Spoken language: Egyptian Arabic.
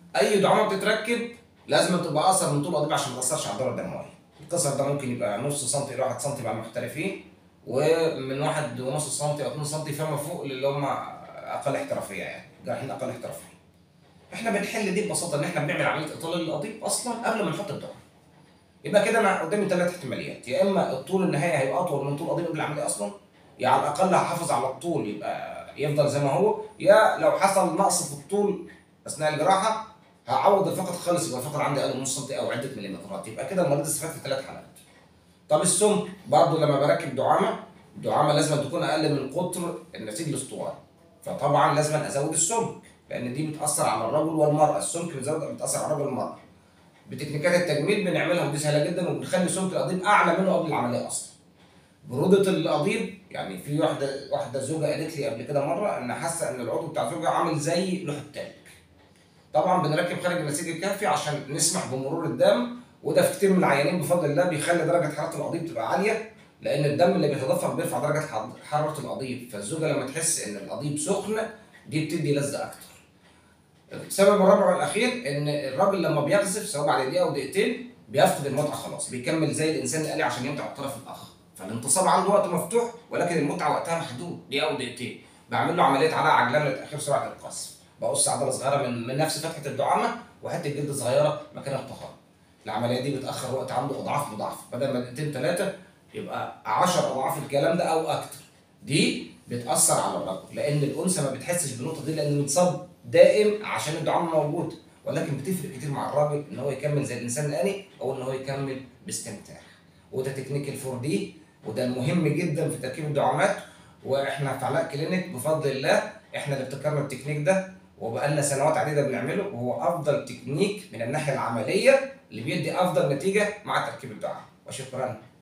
اي دعامه بتتركب لازم تبقى اقصر من طول القضيب عشان ما تاثرش على الدوره الدمويه القصر ده ممكن يبقى نص سم الى 1 سم مع المحترفين ومن واحد ونص سم او 2 سم فما فوق للي هم اقل احترافيه يعني جراحين اقل احترافيه احنا بنحل دي ببساطه ان احنا بنعمل عمليه اطاله للقضيب اصلا قبل ما نحط الدعامه يبقى كده انا قدامي ثلاث احتماليات يا اما الطول النهائي هيبقى اطول من طول قضيب قبل العمليه اصلا يا على الاقل هحافظ على الطول يبقى يفضل زي ما هو يا لو حصل نقص في الطول اثناء الجراحه هعوض الفقد خالص يبقى الفقد عندي اقل من نص سم او عده مليمترات يبقى كده المريض استفاد في ثلاث حالات طب السمك برضه لما بركب دعامه الدعامه لازم تكون اقل من قطر النسيج الاسطواني فطبعا لازم ازود السمك لان دي بتاثر على الرجل والمراه السمك بيزود بتاثر على الرجل والمراه بتكنيكات التجميل بنعملها ودي سهله جدا وبنخلي سمك القضيب اعلى منه قبل العمليه اصلا برودة القضيب يعني في واحدة واحدة زوجة قالت لي قبل كده مرة إن حاسة إن العضو بتاع زوجها عامل زي لوح التلج. طبعا بنركب خارج النسيج الكافي عشان نسمح بمرور الدم وده في كتير من العيانين بفضل الله بيخلي درجة حرارة القضيب تبقى عالية لأن الدم اللي بيتدفق بيرفع درجة حرارة القضيب فالزوجة لما تحس إن القضيب سخن دي بتدي لذة أكتر. السبب الرابع والأخير إن الراجل لما بيقذف سواء بعد دقيقة أو دقيقتين بيفقد المتعة خلاص بيكمل زي الإنسان الآلي عشان يمتع الطرف الآخر. فالانتصاب عنده وقت مفتوح ولكن المتعه وقتها محدود دقيقه او دقيقتين بعمل له عمليه علاء عجلان لتاخير سرعه القذف بقص عضله صغيره من من نفس فتحه الدعامه وحته جلد صغيره مكان الطهاره العمليه دي بتاخر وقت عنده اضعاف مضاعفه بدل ما دقيقتين ثلاثه يبقى 10 اضعاف الكلام ده او اكتر دي بتاثر على الرجل لان الانثى ما بتحسش بالنقطه دي لان الانتصاب دائم عشان الدعامه موجود ولكن بتفرق كتير مع الراجل ان هو يكمل زي الانسان الاني او ان هو يكمل باستمتاع وده تكنيك الفور دي وده المهم جدا في تركيب الدعامات واحنا في علاء كلينيك بفضل الله احنا اللي ابتكرنا التكنيك ده وبقالنا سنوات عديده بنعمله وهو افضل تكنيك من الناحيه العمليه اللي بيدي افضل نتيجه مع تركيب الدعامه وشكرا